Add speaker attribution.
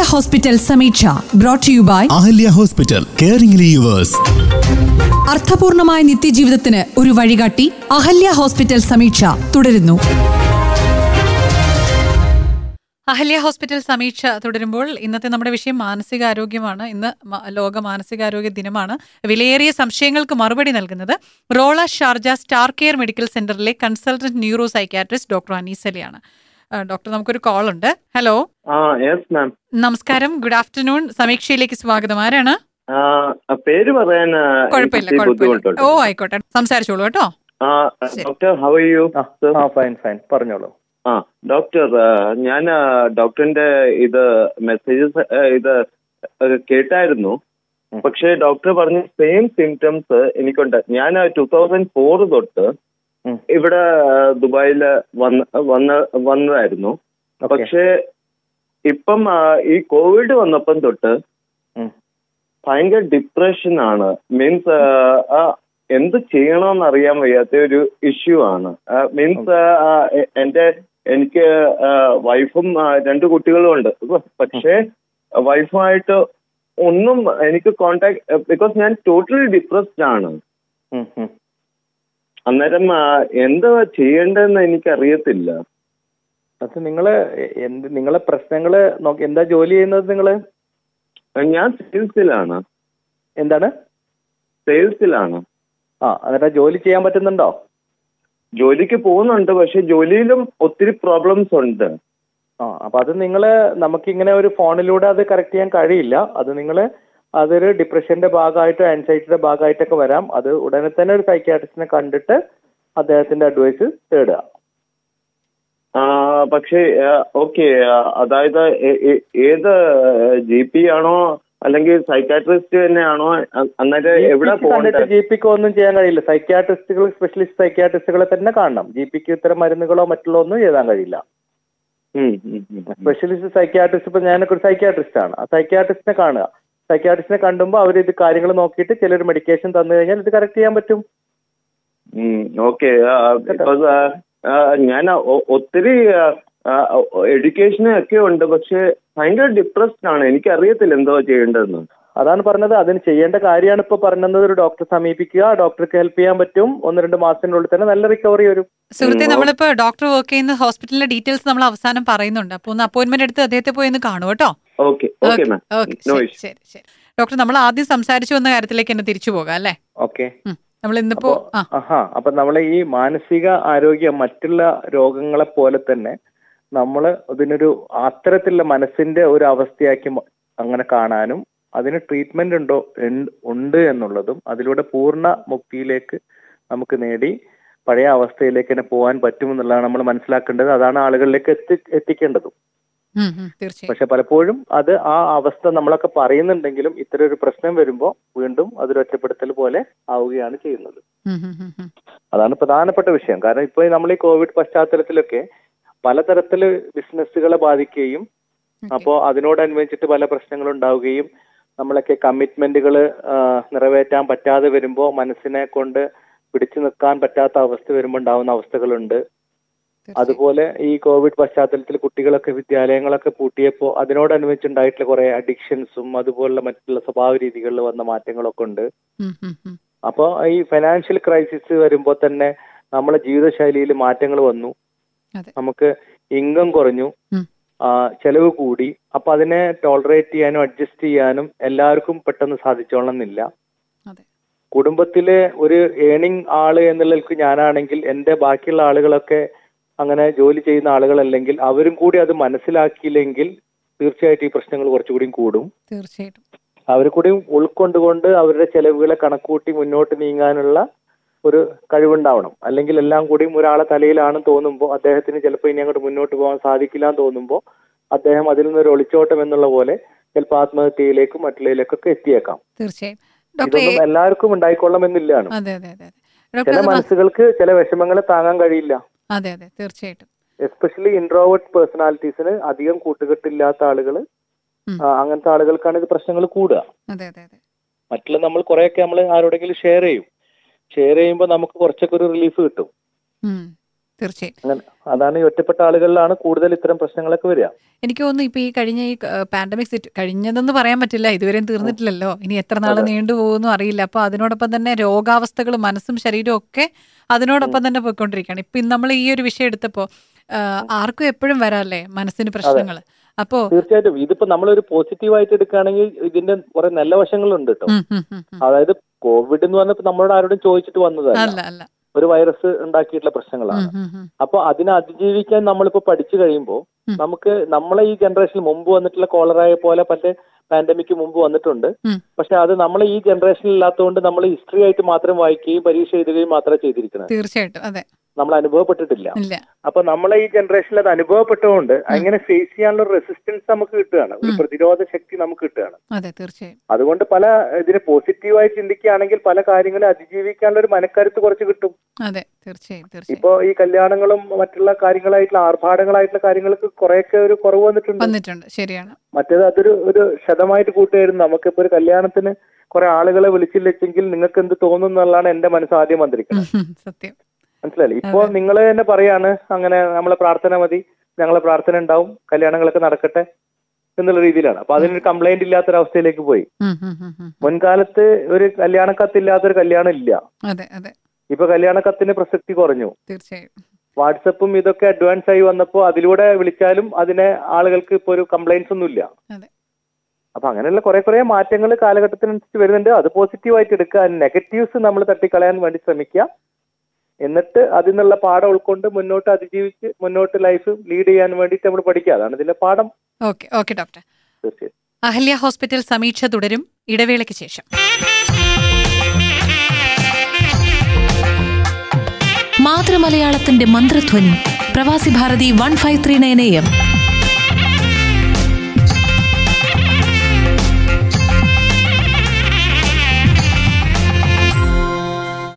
Speaker 1: Hospital Sameeksha brought you by
Speaker 2: Ahalya hospital caring lives
Speaker 1: അർത്ഥപൂർണമായ നിത്യജീവിതത്തിന് ഒരു വഴികാട്ടി അഹല്യ ഹോസ്പിറ്റൽ സമീക്ഷ തുടരുന്നു
Speaker 3: അഹല്യ ഹോസ്പിറ്റൽ സമീക്ഷ തുടരുമ്പോൾ ഇന്നത്തെ നമ്മുടെ വിഷയം മാനസികാരോഗ്യമാണ് ഇന്ന് മ- ലോക മാനസികാരോഗ്യ ദിനമാണ് വിലയേറിയ സംശയങ്ങൾക്ക് മറുപടി നൽകുന്നത് Rolla Sharjah star care medical സെന്ററിലെ കൺസൾട്ടന്റ് ന്യൂറോ സൈക്യാട്രിസ്റ്റ് ഡോക്ടർ അനീസലിയാണ് ആ, ഡോക്ടർ നമുക്കൊരു കോൾ ഉണ്ട് ഹലോ
Speaker 4: ആ യെസ് മാം
Speaker 3: നമസ്കാരം ഗുഡ് ആഫ്റ്റർനൂൺ സമീക്ഷയിലേക്ക് സ്വാഗതം ആരാണ്
Speaker 4: പേര് പറയാൻ ആ,
Speaker 3: കുഴപ്പമില്ല
Speaker 4: എനിക്ക്
Speaker 3: കുഴപ്പമില്ല
Speaker 4: ബുദ്ധിമുട്ടുണ്ട്
Speaker 3: ഓ ആയിക്കോട്ടെ സംസാരിച്ചോളൂ കേട്ടോ
Speaker 4: ആ
Speaker 3: ശരി.
Speaker 4: ഡോക്ടർ ഹൗ യു
Speaker 5: ആ ആ ഫൈൻ ഫൈൻ പറഞ്ഞോളൂ
Speaker 4: ആ ഡോക്ടർ ആ, ഞാൻ ആ, ഡോക്ടറിന്റെ ഇത് മെസ്സേജസ് ഇത് ആ, കേട്ടായിരുന്നു
Speaker 5: ഉം.
Speaker 4: പക്ഷേ ഡോക്ടർ പറഞ്ഞ സെയിം സിംറ്റംസ് എനിക്കുണ്ട് ഞാൻ ടൂ തൗസൻഡ് ഫോർ തൊട്ട്
Speaker 5: ഉം.
Speaker 4: ഇവിടെ ആ, ദുബായില് വന്ന് വന്ന് വന്നതായിരുന്നു
Speaker 5: ഓക്കെ
Speaker 4: പക്ഷേ ഇപ്പം ആ, ഈ കോവിഡ് വന്നപ്പം തൊട്ട്
Speaker 5: ഉം.
Speaker 4: ഭയങ്കര ഡിപ്രഷൻ ആണ് മീൻസ് എന്ത് ചെയ്യണമെന്ന് അറിയാൻ വയ്യാത്ത ഒരു ഇഷ്യൂ ആണ് മീൻസ് എന്റെ എനിക്ക് വൈഫും രണ്ട് കുട്ടികളും ഉണ്ട് പക്ഷേ വൈഫുമായിട്ട് ഒന്നും എനിക്ക് കോണ്ടാക്ട് ബിക്കോസ് ഞാൻ ടോട്ടലി ഡിപ്രസ്ഡ് ആണ്
Speaker 5: ഉം, ഉം.
Speaker 4: അന്നേരം ആ, എന്താ ചെയ്യേണ്ടതെന്ന് എനിക്ക് അറിയത്തില്ല
Speaker 5: അത് നിങ്ങള് എ- എന്ത് നിങ്ങളെ പ്രശ്നങ്ങള് നോക്കി എന്താ ജോലി ചെയ്യുന്നത് നിങ്ങള്
Speaker 4: ഞാൻ സെയിൽസിലാണ്
Speaker 5: എന്താണ്
Speaker 4: സെയിൽസിലാണ്
Speaker 5: ആ എന്നിട്ട് ആ ജോലി ചെയ്യാൻ പറ്റുന്നുണ്ടോ
Speaker 4: ജോലിക്ക് പോകുന്നുണ്ട് പക്ഷെ ജോലിയിലും ഒത്തിരി പ്രോബ്ലംസ് ഉണ്ട്
Speaker 5: ആ അപ്പൊ അത് നിങ്ങള് നമുക്കിങ്ങനെ ഒരു ഫോണിലൂടെ അത് കറക്റ്റ് ചെയ്യാൻ കഴിയില്ല അത് നിങ്ങള് അതൊരു ഡിപ്രഷന്റെ ഭാഗമായിട്ടോ ആൻസൈറ്റിയുടെ ഭാഗമായിട്ടൊക്കെ വരാം അത് ഉടനെ തന്നെ ഒരു സൈക്യാട്രിസ്റ്റിനെ കണ്ടിട്ട് അദ്ദേഹത്തിന്റെ അഡ്വൈസ് തേടുക
Speaker 4: ആ, പക്ഷേ ഓക്കെ അതായത് ഏ- ഏ- ഏത് ജി പി ആണോ അല്ലെങ്കിൽ സൈക്കാട്രിസ്റ്റ് തന്നെയാണോ അ- അന്നേരം എവിടെ
Speaker 5: GP ക്ക് കണ്ടിട്ട്
Speaker 4: പോകണ്ടേ
Speaker 5: ജി പിക്ക് ഒന്നും ചെയ്യാൻ കഴിയില്ല സൈക്യാട്രിസ്റ്റുകൾ സ്പെഷ്യലിസ്റ്റ് സൈക്യാട്രിസ്റ്റുകളെ തന്നെ കാണണം ജി പിക്ക് ഇത്തരം മരുന്നുകളോ മറ്റുള്ള ഒന്നും എഴുതാൻ കഴിയില്ല
Speaker 4: ഉം, ഉം, ഉം, ഉം.
Speaker 5: സ്പെഷ്യലിസ്റ്റ് സൈക്യാട്രിസ്റ്റ് ഇപ്പൊ ഞാനൊക്കെ ഒരു സൈക്യാട്രിസ്റ്റ് ആണ് ആ സൈക്യാട്രിസ്റ്റിനെ കാണുക സൈക്യാട്രിസ്റ്റിനെ കണ്ടുമ്പോൾ അവർ ഇത് കാര്യങ്ങൾ നോക്കിയിട്ട് ചിലർ മെഡിക്കേഷൻ തന്നു കഴിഞ്ഞാൽ ഇത് കറക്റ്റ് ചെയ്യാൻ പറ്റും
Speaker 4: ഉം, ഓക്കെ ബിക്കോസ് ഞാൻ ഒ- ഒത്തിരി എഡ്യൂക്കേഷനും ഒക്കെ ഉണ്ട് പക്ഷെ ഭയങ്കര ഡിപ്രസ്ഡ് ആണ് എനിക്ക് അറിയത്തില്ല എന്തോ ചെയ്യേണ്ടതെന്ന്
Speaker 5: അതാണ് പറഞ്ഞത് അതിന് ചെയ്യേണ്ട കാര്യമാണ് ഇപ്പൊ പറഞ്ഞത് ഒരു ഡോക്ടറെ സമീപിക്കുക ഡോക്ടർക്ക് ഹെൽപ്പ് ചെയ്യാൻ പറ്റും ഒന്ന് രണ്ട് മാസത്തിനുള്ളിൽ തന്നെ നല്ല റിക്കവറി വരും
Speaker 3: സുഹൃത്തെ
Speaker 4: ഉം,
Speaker 3: നമ്മളിപ്പോ ഡോക്ടർ വർക്ക് ചെയ്യുന്ന ഹോസ്പിറ്റലിന്റെ ഡീറ്റെയിൽസ് നമ്മൾ അവസാനം പറയുന്നുണ്ട് അപ്പൊ ഒന്ന് അപ്പോയിന്റ്മെന്റ് എടുത്ത് അദ്ദേഹത്തെ പോയി ഒന്ന് കാണൂ കേട്ടോ
Speaker 4: okay okay ma'am
Speaker 3: okay
Speaker 4: No
Speaker 3: ശരി
Speaker 4: issue.
Speaker 3: ശരി ശരി ഡോക്ടർ നമ്മൾ ആദ്യം സംസാരിച്ചു വന്ന കാര്യത്തിലേക്ക് തന്നെ തിരിച്ചു പോകാം അല്ലേ
Speaker 5: ഓക്കെ
Speaker 3: നമ്മൾ ഇന്നിപ്പോ
Speaker 5: അപ്പോ
Speaker 3: ആ
Speaker 5: ആഹാ അപ്പൊ നമ്മളെ ഈ മാനസിക ആരോഗ്യം മറ്റുള്ള രോഗങ്ങളെ പോലെ തന്നെ നമ്മൾ ഇതിനൊരു അത്തരത്തിലുള്ള മനസ്സിന്റെ ഒരു അവസ്ഥയാക്കി മ- അങ്ങനെ കാണാനും അതിന് ട്രീറ്റ്മെന്റ് ഉണ്ടോ ഉണ്ട്- ഉണ്ട് എന്നുള്ളതും അതിലൂടെ പൂർണ്ണ മുക്തിയിലേക്ക് നമുക്ക് നേടി പഴയ അവസ്ഥയിലേക്ക് തന്നെ പോകാൻ പറ്റുമെന്നുള്ളതാണ് നമ്മൾ മനസ്സിലാക്കേണ്ടത് അതാണ് ആളുകളിലേക്ക് എത്തി എത്തിക്കേണ്ടതും
Speaker 3: ഉം, ഉം, തീർച്ചയായും
Speaker 5: പക്ഷെ പലപ്പോഴും അത് ആ അവസ്ഥ നമ്മളൊക്കെ പറയുന്നുണ്ടെങ്കിലും ഇത്തരം ഒരു പ്രശ്നം വരുമ്പോൾ വീണ്ടും അതൊരു ഒറ്റപ്പെടുത്തൽ പോലെ ആവുകയാണ് ചെയ്യുന്നത്
Speaker 3: ഉം, ഉം, ഉം, ഉം.
Speaker 5: അതാണ് പ്രധാനപ്പെട്ട വിഷയം കാരണം ഇപ്പോൾ നമ്മൾ ഈ കോവിഡ് പശ്ചാത്തലത്തിലൊക്കെ പലതരത്തില് ബിസിനസ്സുകളെ ബാധിക്കുകയും
Speaker 3: Okay.
Speaker 5: അപ്പോൾ അതിനോടനുബന്ധിച്ചിട്ട് പല പ്രശ്നങ്ങളും ഉണ്ടാവുകയും നമ്മളൊക്കെ കമ്മിറ്റ്മെന്റുകൾ നിറവേറ്റാൻ പറ്റാതെ വരുമ്പോൾ മനസ്സിനെ കൊണ്ട് പിടിച്ചു നിൽക്കാൻ പറ്റാത്ത അവസ്ഥ വരുമ്പോൾ ഉണ്ടാവുന്ന അവസ്ഥകളുണ്ട്
Speaker 3: തീർച്ചയായും.
Speaker 5: അതുപോലെ ഈ കോവിഡ് പശ്ചാത്തലത്തിൽ കുട്ടികളൊക്കെ വിദ്യാലയങ്ങളൊക്കെ പൂട്ടിയപ്പോൾ അതിനോടനുബന്ധിച്ചുണ്ടായിട്ടുള്ള കുറെ അഡിക്ഷൻസും അതുപോലുള്ള മറ്റുള്ള സ്വഭാവ രീതികളിൽ വന്ന മാറ്റങ്ങളൊക്കെ ഉണ്ട്
Speaker 3: ഉം, ഉം, ഉം.
Speaker 5: അപ്പോൾ ഈ ഫൈനാൻഷ്യൽ ക്രൈസിസ് വരുമ്പോൾ തന്നെ നമ്മളെ ജീവിതശൈലിയിൽ മാറ്റങ്ങൾ വന്നു
Speaker 3: അതെ.
Speaker 5: നമുക്ക് ഇൻകം കുറഞ്ഞു
Speaker 3: ഉം.
Speaker 5: ആ, ചെലവ് കൂടി അപ്പൊ അതിനെ ടോളറേറ്റ് ചെയ്യാനും അഡ്ജസ്റ്റ് ചെയ്യാനും എല്ലാവർക്കും പെട്ടെന്ന് സാധിച്ചോളണമെന്നില്ല
Speaker 3: അതെ.
Speaker 5: കുടുംബത്തിലെ ഒരു ഏണിംഗ് ആള് എന്നുള്ളതിൽ ഞാനാണെങ്കിൽ എന്റെ ബാക്കിയുള്ള ആളുകളൊക്കെ അങ്ങനെ ജോലി ചെയ്യുന്ന ആളുകളല്ലെങ്കിൽ അവരും കൂടി അത് മനസ്സിലാക്കിയില്ലെങ്കിൽ തീർച്ചയായിട്ടും ഈ പ്രശ്നങ്ങൾ കുറച്ചുകൂടി കൂടും
Speaker 3: തീർച്ചയായിട്ടും
Speaker 5: അവർ കൂടി ഉൾക്കൊണ്ടുകൊണ്ട് അവരുടെ ചെലവുകളെ കണക്കൂട്ടി മുന്നോട്ട് നീങ്ങാനുള്ള ഒരു കഴിവുണ്ടാവണം അല്ലെങ്കിൽ എല്ലാം കൂടിയും ഒരാളെ തലയിലാണെന്ന് തോന്നുമ്പോൾ അദ്ദേഹത്തിന് ചിലപ്പോൾ ഇനി അങ്ങോട്ട് മുന്നോട്ട് പോകാൻ സാധിക്കില്ല എന്ന് തോന്നുമ്പോൾ അദ്ദേഹം അതിൽ നിന്നൊരു ഒളിച്ചോട്ടം എന്നുള്ള പോലെ ചിലപ്പോൾ ആത്മഹത്യയിലേക്കും മറ്റുള്ളതിലേക്കൊക്കെ എത്തിയേക്കാം
Speaker 3: തീർച്ചയായും ഡോക്ടർ
Speaker 5: ഇതൊന്നും എല്ലാവർക്കും ഉണ്ടായിക്കൊള്ളണമെന്നില്ലാണ്
Speaker 3: അതെ അതെ അതെ അതെ ഡോക്ടർ
Speaker 5: ചില
Speaker 3: അത് മ-
Speaker 5: മനസ്സുകൾക്ക് ചില വിഷമങ്ങളെ താങ്ങാൻ കഴിയില്ല
Speaker 3: അതെ അതെ തീർച്ചയായിട്ടും
Speaker 5: എസ്പെഷ്യലി ഇൻട്രോവേർട്ട് പേഴ്സണാലിറ്റീസിന് അധികം കൂട്ടുകെട്ടില്ലാത്ത ആളുകൾ
Speaker 3: ഉം.
Speaker 5: അങ്ങനത്തെ ആളുകൾക്കാണ് ഇത് പ്രശ്നങ്ങൾ കൂടുക
Speaker 3: അതെ അതെ അതെ
Speaker 5: മറ്റുള്ള നമ്മൾ കുറെയൊക്കെ നമ്മൾ ആരോടെങ്കിലും ഷെയർ ചെയ്യും ഷെയർ ചെയ്യുമ്പോൾ നമുക്ക് കുറച്ചൊക്കെ ഒരു റിലീഫ് കിട്ടും
Speaker 3: ഉം. തീർച്ചയായും
Speaker 5: അങ്ങനെ അതാണ് ഈ ഒറ്റപ്പെട്ട ആളുകളിലാണ് കൂടുതൽ ഇത്തരം പ്രശ്നങ്ങളൊക്കെ വരിക
Speaker 3: എനിക്ക് തോന്നുന്നു ഇപ്പൊ ഈ കഴിഞ്ഞ ഈ പാൻഡമിക് സിറ്റ് കഴിഞ്ഞതെന്ന് പറയാൻ പറ്റില്ല ഇതുവരെയും തീർന്നിട്ടില്ലല്ലോ ഇനി എത്ര നാള് നീണ്ടുപോകുന്നു അറിയില്ല അപ്പൊ അതിനോടൊപ്പം തന്നെ രോഗാവസ്ഥകൾ മനസ്സും ശരീരവും ഒക്കെ അതിനോടൊപ്പം തന്നെ പോയിക്കൊണ്ടിരിക്കുകയാണ് ഇപ്പൊ ഇന്ന് നമ്മൾ ഈ ഒരു വിഷയം എടുത്തപ്പോ ആ, ആർക്കും എപ്പോഴും വരാല്ലേ മനസ്സിന് പ്രശ്നങ്ങൾ അപ്പോ
Speaker 5: തീർച്ചയായിട്ടും ഇതിപ്പോ നമ്മളൊരു പോസിറ്റീവ് ആയിട്ട് എടുക്കുകയാണെങ്കിൽ ഇതിന്റെ കുറെ നല്ല വശങ്ങളുണ്ട് കേട്ടോ
Speaker 3: ഉം, ഉം, ഉം, ഉം.
Speaker 5: അതായത് കോവിഡ് എന്ന് പറഞ്ഞപ്പോ നമ്മളോട് ആരോടും ചോദിച്ചിട്ട് വന്നതല്ല
Speaker 3: അല്ല അല്ല
Speaker 5: ഒരു വൈറസ് ഉണ്ടാക്കിയിട്ടുള്ള പ്രശ്നങ്ങളാണ്
Speaker 3: ഉം, ഉം, ഉം.
Speaker 5: അപ്പൊ അതിനെ അതിജീവിക്കാൻ നമ്മളിപ്പോ പഠിച്ചു കഴിയുമ്പോൾ
Speaker 3: ഉം.
Speaker 5: നമുക്ക് നമ്മളെ ഈ ജനറേഷനിൽ മുമ്പ് വന്നിട്ടുള്ള കോളറായ പോലെ പല പാൻഡമിക് മുമ്പ് വന്നിട്ടുണ്ട്
Speaker 3: ഉം.
Speaker 5: പക്ഷെ അത് നമ്മളെ ഈ ജനറേഷനിൽ ഇല്ലാത്തതുകൊണ്ട് നമ്മൾ ഹിസ്റ്ററി ആയിട്ട് മാത്രം വായിക്കുകയും പരീക്ഷ എഴുതുകയും മാത്രമേ ചെയ്തിരിക്കുന്നത്
Speaker 3: തീർച്ചയായിട്ടും അതെ
Speaker 5: നമ്മൾ അനുഭവപ്പെട്ടിട്ടില്ല
Speaker 3: ഇല്ല
Speaker 5: അപ്പൊ നമ്മളെ ഈ ജനറേഷനിൽ അത് അനുഭവപ്പെട്ടതുകൊണ്ട് അങ്ങനെ ഫേസ് ചെയ്യാനുള്ള റെസിസ്റ്റൻസ് നമുക്ക് കിട്ടുകയാണ് ഒരു
Speaker 3: ഉം.
Speaker 5: പ്രതിരോധ ശക്തി നമുക്ക് കിട്ടുകയാണ്
Speaker 3: അതെ തീർച്ചയായും
Speaker 5: അതുകൊണ്ട് പല ഇതിനെ പോസിറ്റീവായി ചിന്തിക്കുകയാണെങ്കിൽ പല കാര്യങ്ങളെ അതിജീവിക്കാനുള്ള ഒരു മനക്കരുത്ത് കുറച്ച് കിട്ടും
Speaker 3: അതെ തീർച്ചയായും തീർച്ചയായും
Speaker 5: ഇപ്പോ ഈ കല്യാണങ്ങളും മറ്റുള്ള കാര്യങ്ങളായിട്ടുള്ള ആർഭാടങ്ങളായിട്ടുള്ള കാര്യങ്ങൾക്ക് കുറെയൊക്കെ ഒരു കുറവ് വന്നിട്ടുണ്ട്
Speaker 3: വന്നിട്ടുണ്ട് ശരിയാണ്
Speaker 5: മറ്റേത് അതൊരു ഒരു ശതമായിട്ട് കൂട്ടുകയായിരുന്നു നമുക്കിപ്പോ ഒരു കല്യാണത്തിന് കുറെ ആളുകളെ വിളിച്ചില്ലെങ്കിൽ നിങ്ങൾക്ക് എന്ത് തോന്നും എന്നുള്ളതാണ് എന്റെ മനസ്സ് ആദ്യം വന്നിരിക്കുന്നത്
Speaker 3: ഉം, സത്യം
Speaker 5: മനസ്സിലായില്ലേ ഇപ്പോ നിങ്ങൾ തന്നെ പറയാണ് അങ്ങനെ നമ്മളെ പ്രാർത്ഥന മതി ഞങ്ങളെ പ്രാർത്ഥന ഉണ്ടാവും കല്യാണങ്ങളൊക്കെ നടക്കട്ടെ എന്നുള്ള രീതിയിലാണ് അപ്പൊ അതിനൊരു കംപ്ലൈന്റ് ഇല്ലാത്തൊരവസ്ഥയിലേക്ക് പോയി
Speaker 3: ഉം, ഉം, ഉം, ഉം.
Speaker 5: മുൻകാലത്ത് ഒരു കല്യാണ കത്തില്ലാത്തൊരു കല്യാണം ഇല്ല
Speaker 3: അതെ അതെ
Speaker 5: ഇപ്പൊ കല്യാണ കത്തിന് പ്രസക്തി കുറഞ്ഞു
Speaker 3: തീർച്ചയായും
Speaker 5: വാട്സപ്പും ഇതൊക്കെ അഡ്വാൻസ് ആയി വന്നപ്പോൾ അതിലൂടെ വിളിച്ചാലും അതിനെ ആളുകൾക്ക് ഇപ്പൊ ഒരു കംപ്ലൈന്റ്സ് ഒന്നുമില്ല
Speaker 3: അതെ.
Speaker 5: അപ്പൊ അങ്ങനെയുള്ള കുറെ കുറെ മാറ്റങ്ങൾ കാലഘട്ടത്തിനനുസരിച്ച് വരുന്നുണ്ട് അത് പോസിറ്റീവായിട്ട് എടുക്കുക നെഗറ്റീവ്സ് നമ്മൾ തട്ടിക്കളയാൻ വേണ്ടി ശ്രമിക്കുക എന്നിട്ട് അതിൽ നിന്നുള്ള പാഠം ഉൾക്കൊണ്ട് മുന്നോട്ട് അതിജീവിച്ച് മുന്നോട്ട് ലൈഫ് ലീഡ് ചെയ്യാൻ വേണ്ടിയിട്ട് നമ്മൾ പഠിക്കുക അതാണ് ഇതിന്റെ പാഠം
Speaker 3: ഓക്കെ ഓക്കെ ഡോക്ടർ
Speaker 5: തീർച്ചയായും
Speaker 3: അഹല്യ ഹോസ്പിറ്റൽ സമീക്ഷ തുടരും ഇടവേളയ്ക്ക് ശേഷം
Speaker 6: മാതൃമലയാളത്തിന്റെ മന്ത്രധ്വനി Pravasi Bharathi one five three nine A M